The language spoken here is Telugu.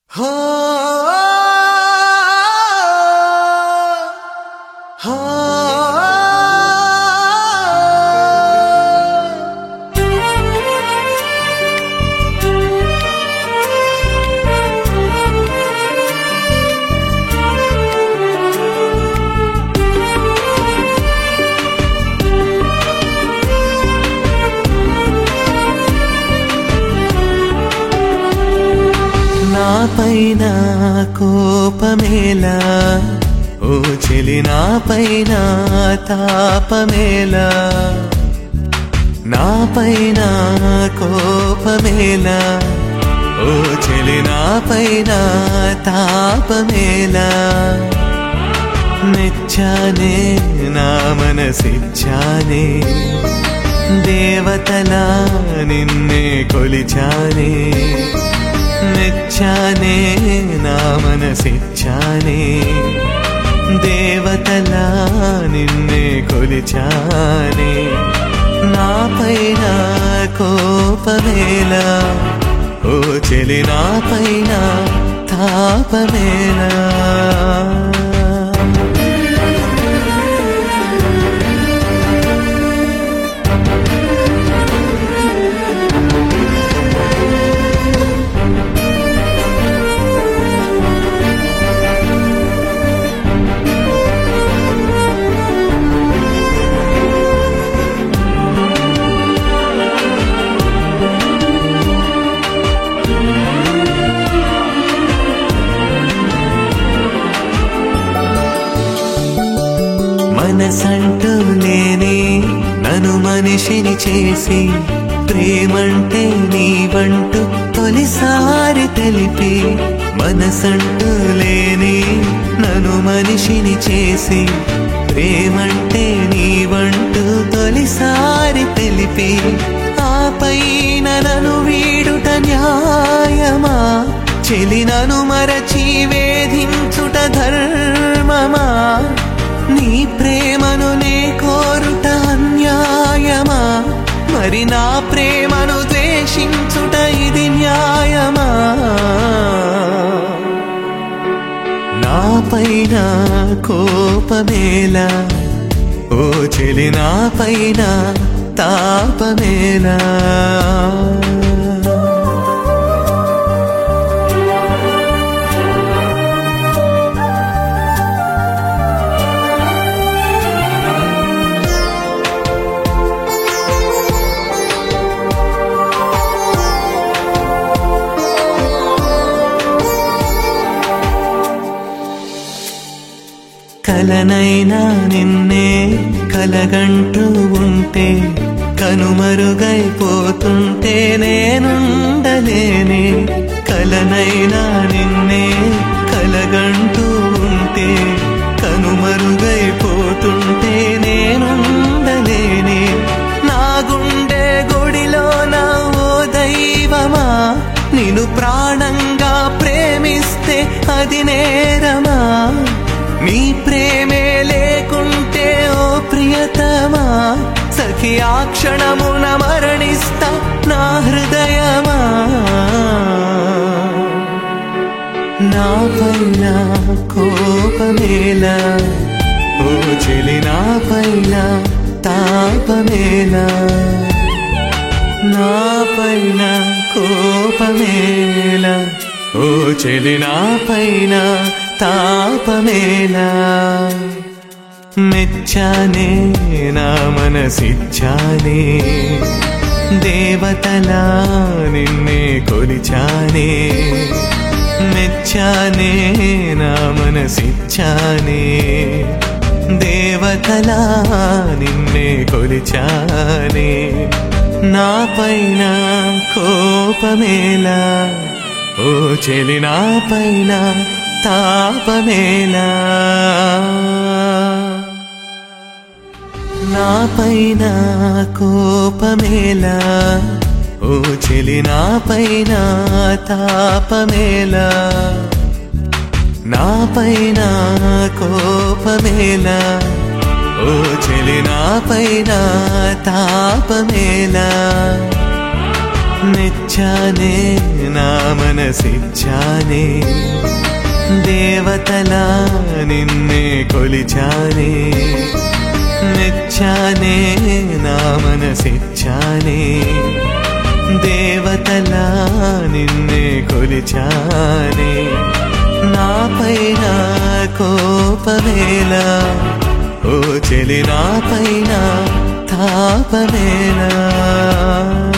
హో హో నా పైన కోపమేలా ఓ చెలి నా పైన తాపమేలా నా పైన కోపమేలా ఓ చెలి నా పైన తాపమేలా మెచ్చానే నా మనసిచ్చానే దేవతలా నిన్నే కొలిచానే మెచ్చానే నా మనసిచ్చానే దేవతలా నిన్నే కొలిచానే నా పైన కోపమేలా ఓ చెలి నా పైన తాపమేలా మనసంటూ లేని నన్ను మనిషిని చేసి ప్రేమంటే నీవంటూ తొలిసారి తెలిపి మనసంటూ లేని నన్ను మనిషిని చేసి ప్రేమంటే నీవంటూ తొలిసారి తెలిపి ఆపైన నన్ను వీడుట న్యాయమా చెలి నన్ను మరచి వేధించుట ధర్మమా నీ ప్రేమను నే కోరుట అన్యాయమా మరి నా ప్రేమను ద్వేషించుట ఇది న్యాయమా నా పైన కోపమేలా ఓ చెలి నా పైన తాపమేలా కలనైనా నిన్నే కలగంటూ ఉంటే కనుమరుగైపోతుంటే నేనుండలేనే కలనైనా నిన్నే కలగంటూ ఉంటే కనుమరుగైపోతుంటే నేనుండలేనే నా గుండె గుడిలో నా ఓ దైవమా నిన్ను ప్రాణంగా ప్రేమిస్తే అది నేరమా నీ ప్రేమే లేకుంటే ఓ ప్రియతమా సఖి ఆ క్షణమున మరణిస్తా నా హృదయమా నా పైన కోపమేలా ఓ చెలి నా పైన తాపమేలా నా పైన కోపమేలా ఓ చెలి నా పైన తాపమేలా మెచ్చానే నా మనసిచ్చానే దేవతలా నిన్నే కొలిచానే మెచ్చానే నా మనసిచ్చానే దేవతలా నిన్నే కొలిచానే నా పైన కోపమేలా ఓ చెలి నా పైన తాపమేలా నా పైన కోపమేలా ఓ చెలి నా పైన తాపమేలా నా పైన కోపమేలా ఓ చెలి నా పైన తాపమేలా మెచ్చ ఇచ్చానే నా మనసిచ్చానే దేవతలా నిన్నే కొలిచానే మెచ్చానే నా మనసిచ్చానే దేవతలా నిన్నే కొలిచానే నా పైన కోపమేలా ఓ చెలి నా పైన తాపమేలా